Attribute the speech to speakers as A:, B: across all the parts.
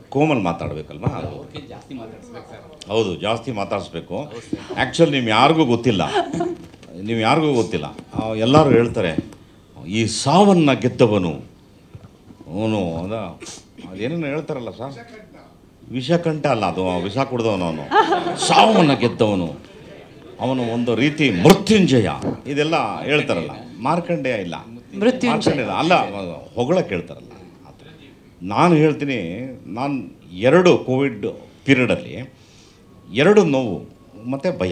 A: ಕೋಮಲ್ ಮಾತಾಡಬೇಕಲ್ವಾ ಅದು
B: ಅವ್ರಿಗೆ ಜಾಸ್ತಿ ಮಾತಾಡ್ಸ್ಬೇಕು ಸರ್
A: ಹೌದು ಜಾಸ್ತಿ ಮಾತಾಡಿಸ್ಬೇಕು ಆ್ಯಕ್ಚುಲಿ ನೀವು ಯಾರಿಗೂ ಗೊತ್ತಿಲ್ಲ ನೀವು ಯಾರಿಗೂ ಗೊತ್ತಿಲ್ಲ ಆ, ಎಲ್ಲರೂ ಹೇಳ್ತಾರೆ ಈ ಸಾವನ್ನು ಗೆದ್ದವನು ಅವನು ಅದ ಅದೇನೇನು ಹೇಳ್ತಾರಲ್ಲ ಸರ್ ವಿಷಕಂಠ ಅಲ್ಲ ಅದು ವಿಷ ಕುಡ್ದವನು ಅವನು ಸಾವನ್ನು ಗೆದ್ದವನು ಅವನು ಒಂದು ರೀತಿ ಮೃತ್ಯುಂಜಯ ಇದೆಲ್ಲ ಹೇಳ್ತಾರಲ್ಲ ಮಾರ್ಕಂಡೇಯ ಇಲ್ಲ
C: ಮೃತ್ಯುಂಜಯ.
A: ಮಾರ್ಕಂಡೇಯ ಇಲ್ಲ. ಅಲ್ಲ ಹೊಗಳಕ್ಕೆ ಹೇಳ್ತಾರಲ್ಲ ಆ ಥರ. ನಾನು ಹೇಳ್ತೀನಿ ನಾನು ಎರಡು ಕೋವಿಡ್ ಪೀರಿಯಡಲ್ಲಿ ಎರಡು ನೋವು ಮತ್ತು ಭಯ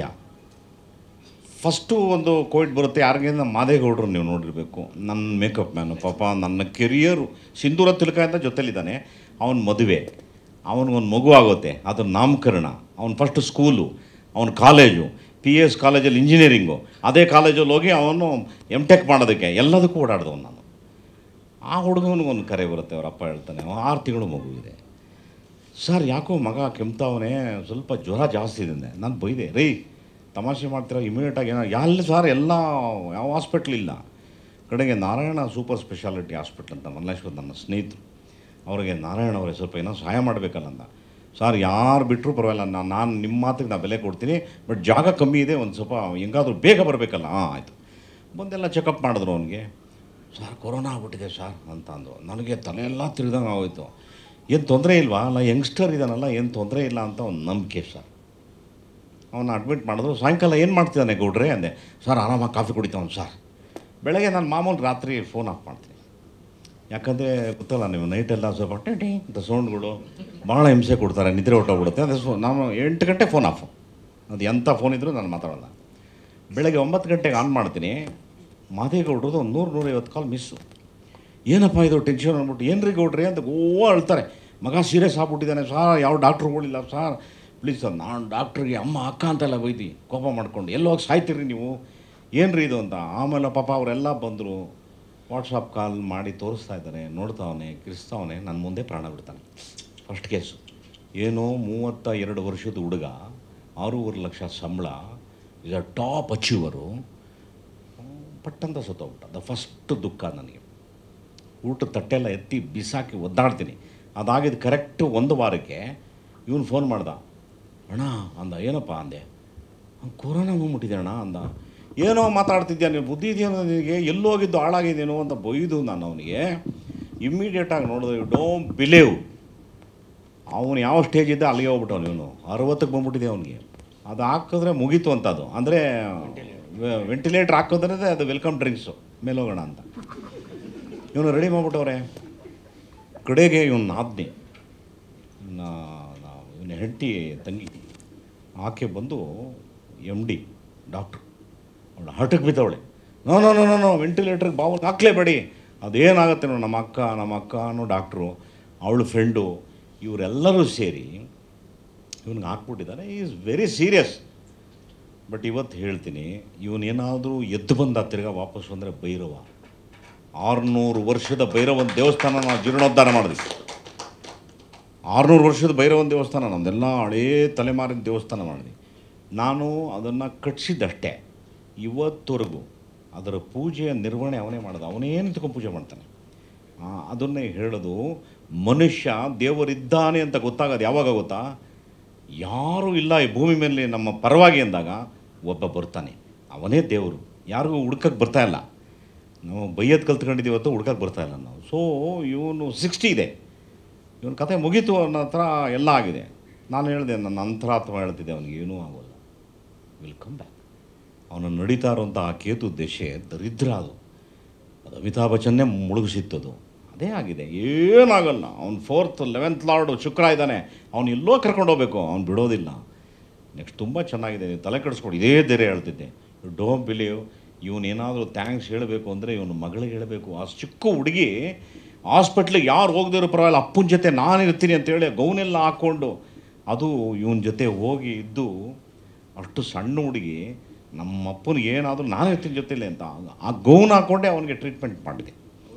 A: ಫಸ್ಟು ಒಂದು ಕೋವಿಡ್ ಬರುತ್ತೆ ಯಾರಿಗಿಂತ ಮಾದೇಗೌಡರು ನೀವು ನೋಡಿರಬೇಕು ನನ್ನ ಮೇಕಪ್ ಮ್ಯಾನು ಪಾಪ ನನ್ನ ಕೆರಿಯರು ಸಿಂಧೂರ ತಿಲಕ ಅಂತ ಜೊತೆಲಿದ್ದಾನೆ ಅವನ ಮದುವೆ ಅವನಿಗೊಂದು ಮಗು ಆಗುತ್ತೆ ಅದು ನಾಮಕರಣ ಅವನು ಫಸ್ಟ್ ಸ್ಕೂಲು ಅವನ ಕಾಲೇಜು ಪಿ ಎಸ್ ಕಾಲೇಜಲ್ಲಿ ಇಂಜಿನಿಯರಿಂಗು ಅದೇ ಕಾಲೇಜಲ್ಲಿ ಹೋಗಿ ಅವನು ಎಮ್ ಟೆಕ್ ಮಾಡೋದಕ್ಕೆ ಎಲ್ಲದಕ್ಕೂ ಓಡಾಡ್ದವನು ನಾನು ಆ ಹುಡುಗನಿಗೊಂದು ಕರೆ ಬರುತ್ತೆ ಅವ್ರ ಅಪ್ಪ ಹೇಳ್ತಾನೆ ಅವನು ಆರು ತಿಂಗಳು ಮಗು ಇದೆ ಸರ್ ಯಾಕೋ ಮಗ ಕೆಮ್ತಾವನೆ ಸ್ವಲ್ಪ ಜ್ವರ ಜಾಸ್ತಿ ಇದೆ ನಾನು ಬೈದೆ ರೀ ತಮಾಷೆ ಮಾಡ್ತೀರಾ ಇಮಿಡಿಯೇಟಾಗಿ ಏನೋ ಎಲ್ಲಿ ಸರ್ ಎಲ್ಲ ಯಾವ ಹಾಸ್ಪಿಟ್ಲ್ ಇಲ್ಲ ಕಡೆಗೆ ನಾರಾಯಣ ಸೂಪರ್ ಸ್ಪೆಷಾಲಿಟಿ ಹಾಸ್ಪಿಟ್ಲ್ ಅಂತ ಮಲ್ಲೇಶ್ವರ ನನ್ನ ಸ್ನೇಹಿತರು ಅವರಿಗೆ ನಾರಾಯಣ ಅವರೇ ಸ್ವಲ್ಪ ಏನೋ ಸಹಾಯ ಮಾಡಬೇಕಲ್ಲ ಅಂದ ಸರ್ ಯಾರು ಬಿಟ್ಟರು ಪರವಾಗಿಲ್ಲ ನಾನು ನಾನು ನಿಮ್ಮ ಮಾತಿಗೆ ನಾನು ಬೆಲೆ ಕೊಡ್ತೀನಿ ಬಟ್ ಜಾಗ ಕಮ್ಮಿ ಇದೆ ಒಂದು ಸ್ವಲ್ಪ ಹೆಂಗಾದ್ರೂ ಬೇಗ ಬರಬೇಕಲ್ಲ ಹಾಂ ಆಯಿತು ಬಂದೆಲ್ಲ ಚೆಕಪ್ ಮಾಡಿದ್ರು ಅವನಿಗೆ ಸರ್ ಕೊರೋನಾ ಆಗ್ಬಿಟ್ಟಿದೆ ಸರ್ ಅಂತ ಅಂದರು ನನಗೆ ತಲೆಯೆಲ್ಲ ತಿರುದಂಗೆ ಆಗೋಯ್ತು ಏನು ತೊಂದರೆ ಇಲ್ವಾ ಅಲ್ಲ ಯಂಗ್ಸ್ಟರ್ ಇದ್ದಾನಲ್ಲ ಏನು ತೊಂದರೆ ಇಲ್ಲ ಅಂತ ಒಂದು ನಂಬಿಕೆ ಸರ್ ಅವನ್ನ ಅಡ್ಮಿಟ್ ಮಾಡಿದ್ರು ಸಾಯಂಕಾಲ ಏನು ಮಾಡ್ತಿದ್ದಾನೆ ಗೌಡ್ರೆ ಅಂದೆ ಸರ್ ಆರಾಮಾಗಿ ಕಾಫಿ ಕುಡಿತಾವನು ಸರ್ ಬೆಳಗ್ಗೆ ನಾನು ಮಾಮೂಲು ರಾತ್ರಿ ಫೋನ್ ಆಫ್ ಮಾಡ್ತೀನಿ ಯಾಕಂದರೆ ಗೊತ್ತಲ್ಲ ನೀವು ನೈಟೆಲ್ಲ ಸ್ವಲ್ಪ ಟಿ ಟಿ ಅಂತ ಸೌಂಡ್ಗಳು ಭಾಳ ಹಿಂಸೆ ಕೊಡ್ತಾರೆ ನಿದ್ರೆ ಹೊಟ್ಟೋಗ್ಬಿಡುತ್ತೆ ಅದೇ ಸೊ ನಾನು ಎಂಟು ಗಂಟೆ ಫೋನ್ ಆಫು ಅದು ಎಂಥ ಫೋನ್ ಇದ್ದರೂ ನಾನು ಮಾತಾಡೋಲ್ಲ ಬೆಳಗ್ಗೆ ಒಂಬತ್ತು ಗಂಟೆಗೆ ಆನ್ ಮಾಡ್ತೀನಿ ಮಾದೇಗೌಡ್ರದ್ದು ಒಂದು ನೂರು ನೂರೈವತ್ತು ಕಾಲ್ ಮಿಸ್ಸು ಏನಪ್ಪ ಇದು ಟೆನ್ಷನ್ ಅಂದ್ಬಿಟ್ಟು ಏನು ರೀ ಗೌಡ್ರಿ ಅಂತ ಓ ಅಳ್ತಾರೆ ಮಗ ಸೀರಿಯಸ್ ಆಗ್ಬಿಟ್ಟಿದ್ದಾನೆ ಸಾರ್ ಯಾವ ಡಾಕ್ಟ್ರುಗಳಿಲ್ಲ ಸಾರ್ ಪ್ಲೀಸ್ ಸರ್ ನಾನು ಡಾಕ್ಟ್ರಿಗೆ ಅಮ್ಮ ಅಕ್ಕ ಅಂತೆಲ್ಲ ಬೈದಿ ಕೋಪ ಮಾಡ್ಕೊಂಡು ಎಲ್ಲೋ ಹೋಗಿ ಸಾಯ್ತೀರಿ ನೀವು ಏನು ರೀ ಇದು ಅಂತ ಆಮೇಲೆ ಪಾಪ ಅವರೆಲ್ಲ ಬಂದರು ವಾಟ್ಸಪ್ ಕಾಲ್ ಮಾಡಿ ತೋರಿಸ್ತಾ ಇದ್ದಾರೆ ನೋಡ್ತಾವನೆ ಕಿರಿಸ್ತಾವನೆ ನನ್ನ ಮುಂದೆ ಪ್ರಾಣ ಬಿಡ್ತಾನೆ ಫಸ್ಟ್ ಕೇಸು ಏನು ಮೂವತ್ತ ಎರಡು ವರ್ಷದ ಹುಡುಗ ಆರೂವರೆ ಲಕ್ಷ ಸಂಬಳ ಇಸ್ ಅ ಟಾಪ್ ಅಚೀವರು ಪಟ್ಟಂತ ಸತ್ತೋಗ್ಬಿಟ್ಟ ದ ಫಸ್ಟ್ ದುಃಖ ನನಗೆ ಊಟದ ತಟ್ಟೆಲ್ಲ ಎತ್ತಿ ಬಿಸಾಕಿ ಒದ್ದಾಡ್ತೀನಿ ಅದಾಗಿದ್ದು ಕರೆಕ್ಟ್ ಒಂದು ವಾರಕ್ಕೆ ಇವನು ಫೋನ್ ಮಾಡ್ದ ಅಣ್ಣ ಅಂದ ಏನಪ್ಪ ಅಂದೆ "ಅವ್ನ್ ಕೊರೋನಾ ಬಂದ್ಬಿಟ್ಟಿದೆ ಅಣ್ಣ ಅಂದ ಏನೋ ಮಾತಾಡ್ತಿದ್ಯಾ ನೀವು ಬುದ್ಧಿ ಇದೆಯೋ ನಿನಗೆ ಎಲ್ಲೋಗಿದ್ದು ಹಾಳಾಗಿದ್ದೇನೋ ಅಂತ ಬೈದು ನಾನು ಅವನಿಗೆ ಇಮ್ಮಿಡಿಯೇಟಾಗಿ ನೋಡಿದ್ರೆ ಡೋಂಟ್ ಬಿಲೀವ್ ಅವನು ಯಾವ ಸ್ಟೇಜ್ ಇದ್ದ ಅಲ್ಲಿಗೆ ಹೋಗ್ಬಿಟ್ಟವನು ಇವನು ಅರವತ್ತಕ್ಕೆ ಬಂದ್ಬಿಟ್ಟಿದೆ ಅವನಿಗೆ ಅದು ಹಾಕಿದ್ರೆ ಮುಗೀತು ಅಂತ ಅದು ಅಂದರೆ ವೆಂಟಿಲೇಟ್ರ್ ಹಾಕೋದ್ರೆ ಅದು ವೆಲ್ಕಮ್ ಡ್ರಿಂಕ್ಸು ಮೇಲೆ ಹೋಗೋಣ ಅಂತ ಇವನು ರೆಡಿ ಮಾಡ್ಬಿಟ್ಟವ್ರೆ ಕಡೆಗೆ ಇವನು ನಾದ್ನಿ ಇವನ ಹೆಂಡತಿ ತಂಗಿ ಆಕೆ ಬಂದು ಎಮ್ ಡಿ ಡಾಕ್ಟ್ರು ಅವಳು ಹರ್ಟಿಗೆ ಬಿದ್ದವಳೆ no no no no no ವೆಂಟಿಲೇಟ್ರಿಗೆ ಬಾವು ಹಾಕ್ಲೇಬೇಡಿ ಅದೇನಾಗುತ್ತೆ ನೋಡಿ ನಮ್ಮ ಅಕ್ಕ ನಮ್ಮ ಅಕ್ಕ ಅನ್ನೋ ಡಾಕ್ಟ್ರು ಅವಳು ಫ್ರೆಂಡು ಇವರೆಲ್ಲರೂ ಸೇರಿ ಇವನಿಗೆ ಹಾಕ್ಬಿಟ್ಟಿದ್ದಾನೆ ಈಸ್ ವೆರಿ ಸೀರಿಯಸ್ ಬಟ್ ಇವತ್ತು ಹೇಳ್ತೀನಿ ಇವನೇನಾದರೂ ಎದ್ದು ಬಂದ ತಿರ್ಗಾ ವಾಪಸ್ ಬಂದರೆ ಭೈರವ ಆರುನೂರು ವರ್ಷದ ಭೈರವನ ದೇವಸ್ಥಾನ ನಾವು ಜೀರ್ಣೋದ್ಧಾರ ಮಾಡಿದ್ವಿ ಆರುನೂರು ವರ್ಷದ ಭೈರವನ ದೇವಸ್ಥಾನ ನಮ್ಮದೆಲ್ಲ ಹಳೇ ತಲೆಮಾರಿನ ದೇವಸ್ಥಾನ ಮಾಡಿದ್ವಿ ನಾನು ಅದನ್ನು ಕಟ್ಸಿದ್ದಷ್ಟೇ ಇವತ್ತವರೆಗೂ ಅದರ ಪೂಜೆಯ ನಿರ್ವಹಣೆ ಅವನೇ ಮಾಡ್ದ ಅವನೇ ನಿಂತ್ಕೊಂಡು ಪೂಜೆ ಮಾಡ್ತಾನೆ ಆ, ಅದನ್ನೇ ಹೇಳೋದು ಮನುಷ್ಯ ದೇವರಿದ್ದಾನೆ ಅಂತ ಗೊತ್ತಾಗೋದು ಯಾವಾಗ ಗೊತ್ತಾ ಯಾರೂ ಇಲ್ಲ ಈ ಭೂಮಿ ಮೇಲೆ ನಮ್ಮ ಪರವಾಗಿ ಅಂದಾಗ ಒಬ್ಬ ಬರ್ತಾನೆ ಅವನೇ ದೇವರು ಯಾರಿಗೂ ಹುಡ್ಕಕ್ಕೆ ಬರ್ತಾ ಇಲ್ಲ ನಾವು ಬೈಯೋದು ಕಲ್ತ್ಕೊಂಡಿದ್ದೀವಿ ಹೊತ್ತು ಹುಡ್ಕಕ್ಕೆ ಬರ್ತಾ ಇಲ್ಲ ನಾವು ಸೊ ಇವನು ಸಿಕ್ಸ್ಟಿ ಇದೆ ಇವನ ಕತೆ ಮುಗೀತು ಅನ್ನೋ ಥರ ಎಲ್ಲ ಆಗಿದೆ ನಾನು ಹೇಳಿದೆ ನನ್ನ ಅಂತರಾತ್ಮ ಹೇಳ್ತಿದ್ದೆ ಅವನಿಗೆ ಏನೂ ಆಗೋಲ್ಲ ವಿಲ್ ಕಮ್ ಬ್ಯಾಕ್ ಅವನು ನಡೀತಾ ಇರುವಂಥ ಆ ಕೇತು ದಶೆ ದರಿದ್ರ ಅದು ಅದು ಅಮಿತಾಬ್ ಬಚ್ಚನ್ನೇ ಮುಳುಗಿಸಿತ್ತದು ಅದೇ ಆಗಿದೆ ಏನಾಗಲ್ಲ ಅವ್ನು ಫೋರ್ತ್ ಲೆವೆಂತ್ ಲಾರ್ಡು ಶುಕ್ರ ಇದ್ದಾನೆ ಅವ್ನು ಎಲ್ಲೋ ಕರ್ಕೊಂಡು ಹೋಗ್ಬೇಕು ಅವ್ನು ಬಿಡೋದಿಲ್ಲ ನೆಕ್ಸ್ಟ್ ತುಂಬ ಚೆನ್ನಾಗಿದೆ ನೀವು ತಲೆ ಕೆಡಿಸ್ಕೊಂಡು ಇದೇ ಧೈರ್ಯ ಹೇಳ್ತಿದ್ದೆ ಡೋಂಟ್ ಬಿಲೀವ್ ಇವನೇನಾದರೂ ಥ್ಯಾಂಕ್ಸ್ ಹೇಳಬೇಕು ಅಂದರೆ ಇವನು ಮಗಳಿಗೆ ಹೇಳಬೇಕು ಆ ಚಿಕ್ಕ ಹುಡುಗಿ ಹಾಸ್ಪಿಟ್ಲಿಗೆ ಯಾರು ಹೋಗದಿರೋ ಪರವಾಗಿಲ್ಲ ಅಪ್ಪನ ಜೊತೆ ನಾನು ಇರ್ತೀನಿ ಅಂತೇಳಿ ಗೌನೆಲ್ಲ ಹಾಕ್ಕೊಂಡು ಅದು ಇವನ ಜೊತೆ ಹೋಗಿ ಇದ್ದು ಅಷ್ಟು ಸಣ್ಣ ಹುಡುಗಿ ನಮ್ಮ ಅಪ್ಪನಿಗೆ ಏನಾದರೂ ನಾನು ಇರ್ತೀನಿ ಜೊತೆಲಿ ಅಂತ ಆ ಗೌನ್ ಹಾಕ್ಕೊಂಡೆ ಅವನಿಗೆ ಟ್ರೀಟ್ಮೆಂಟ್ ಮಾಡಿದೆ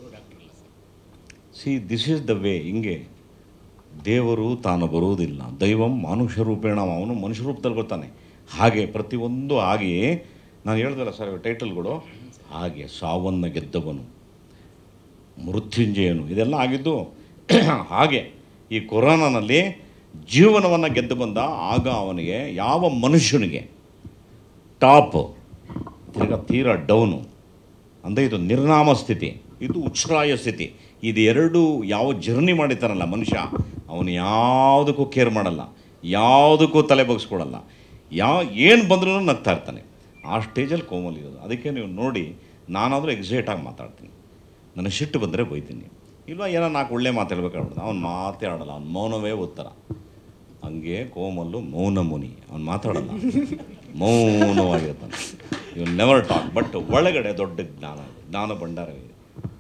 A: see this is the way ಹಿಂಗೆ ದೇವರು ತಾನು ಬರುವುದಿಲ್ಲ ದೈವಂ ಮಾನುಷ್ಯ ರೂಪೇಣ ಅವನು ಮನುಷ್ಯ ರೂಪದಲ್ಲಿ ಬರ್ತಾನೆ ಹಾಗೆ ಪ್ರತಿಯೊಂದು ಹಾಗೆಯೇ ನಾನು ಹೇಳ್ದಲ್ಲ ಸರ್ ಟೈಟಲ್ಗಳು ಹಾಗೆ ಸಾವನ್ನು ಗೆದ್ದವನು ಮೃತ್ಯುಂಜಯನು ಇದೆಲ್ಲ ಆಗಿದ್ದು ಹಾಗೆ ಈ ಕೊರೋನಾನಲ್ಲಿ ಜೀವನವನ್ನು ಗೆದ್ದು ಬಂದ ಆಗ ಅವನಿಗೆ ಯಾವ ಮನುಷ್ಯನಿಗೆ ಟಾಪ್ ತಿರ್ಗಾ ತೀರಾ ಡೌನು ಅಂದರೆ ಇದು ನಿರ್ನಾಮ ಸ್ಥಿತಿ ಇದು ಉಚ್ಛ್ರಾಯ ಸ್ಥಿತಿ ಇದು ಎರಡು ಯಾವ ಜರ್ನಿ ಮಾಡಿರ್ತಾನಲ್ಲ ಮನುಷ್ಯ ಅವನು ಯಾವುದಕ್ಕೂ ಕೇರ್ ಮಾಡಲ್ಲ ಯಾವುದಕ್ಕೂ ತಲೆ ಬಗ್ಸ್ಕೊಡಲ್ಲ ಯಾವ ಏನು ಬಂದ್ರೂ ನಗ್ತಾ ಇರ್ತಾನೆ ಆ ಸ್ಟೇಜಲ್ಲಿ ಕೋಮಲ್ ಇರೋದು ಅದಕ್ಕೆ ನೀವು ನೋಡಿ ನಾನಾದರೂ ಎಕ್ಸೈಟಾಗಿ ಮಾತಾಡ್ತೀನಿ ನನಗೆ ಸಿಟ್ಟು ಬಂದರೆ ಬೈತೀನಿ ಇಲ್ವಾ ಏನೋ ನಾಲ್ಕು ಒಳ್ಳೆ ಮಾತಾಡ್ಬೇಕಾಗ್ಬಿಡ್ದು ಅವ್ನು ಮಾತೇ ಆಡಲ್ಲ ಅವ್ನು ಮೌನವೇ ಉತ್ತರ ಹಂಗೆ ಕೋಮಲ್ಲು ಮೌನ ಮುನಿ ಅವ್ನು ಮಾತಾಡಲ್ಲ ಮೌನವಾಗಿರ್ತಾನೆ ಯು ನೆವರ್ ಟಾಕ್ ಬಟ್ ಒಳಗಡೆ ದೊಡ್ಡ ಜ್ಞಾನ ಇದೆ ಜ್ಞಾನ ಭಂಡಾರ ಇದೆ